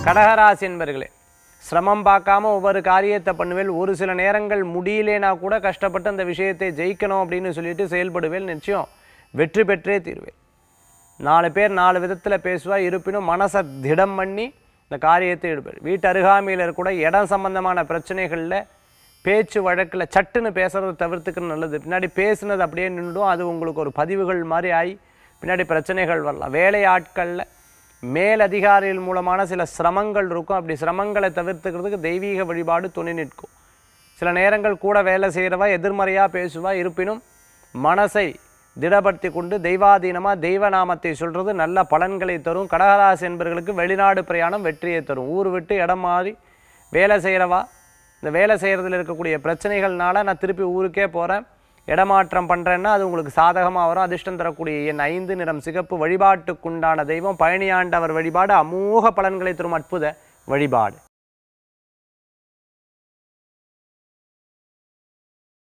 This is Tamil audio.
கடகராசி என்பர்களே சிரமம் பார்க்காம ஒவ்வொரு காரியத்தை பண்ணுவேல் ஒரு சில நேரங்கள் முடியலேனா கூட கஷ்டப்பட்டு அந்த விஷயத்தை ஜெயிக்கணும் அப்படின்னு சொல்லிட்டு செயல்படுவேல் நிச்சயம் வெற்றி பெற்றே தீர்வேன் நாலு பேர் நாலு விதத்தில் பேசுவா இருப்பினும் மனசை திடம் பண்ணி இந்த காரியத்தை எடுப்பார் வீட்டு அருகாமையில் கூட இடம் சம்பந்தமான பிரச்சனைகளில் பேச்சு வழக்கில் சட்டுன்னு பேசுறதை தவிர்த்துக்கிறது நல்லது பின்னாடி பேசுனது அப்படியே நின்றுடும் அது உங்களுக்கு ஒரு பதிவுகள் மாதிரி ஆகி பின்னாடி பிரச்சனைகள் வரலாம் வேலை ஆட்களில் மேலதிகாரிகள் மூலமான சில சிரமங்கள் இருக்கும் அப்படி சிரமங்களை தவிர்த்துக்கிறதுக்கு தெய்வீக வழிபாடு துணை நிற்கும் சில நேரங்கள் கூட வேலை செய்கிறவா எதிர்மறையாக பேசுவா இருப்பினும் மனசை திடப்படுத்தி கொண்டு தெய்வாதீனமாக தெய்வ நாமத்தை சொல்கிறது நல்ல பலன்களை தரும் கடகராசி என்பவர்களுக்கு வெளிநாடு பிரயாணம் வெற்றியை தரும் ஊர் விட்டு இடம் மாறி வேலை செய்கிறவா இந்த வேலை செய்கிறதுல இருக்கக்கூடிய பிரச்சனைகள்னால நான் திருப்பி ஊருக்கே போகிறேன் இடமாற்றம் பண்ணுறேன்னா அது உங்களுக்கு சாதகமாக வரும் அதிர்ஷ்டம் தரக்கூடிய என் ஐந்து நிறம் சிகப்பு வழிபாட்டுக்குண்டான தெய்வம் பழனியாண்டவர் வழிபாடு அமோக பலன்களை தரும் அற்புத வழிபாடு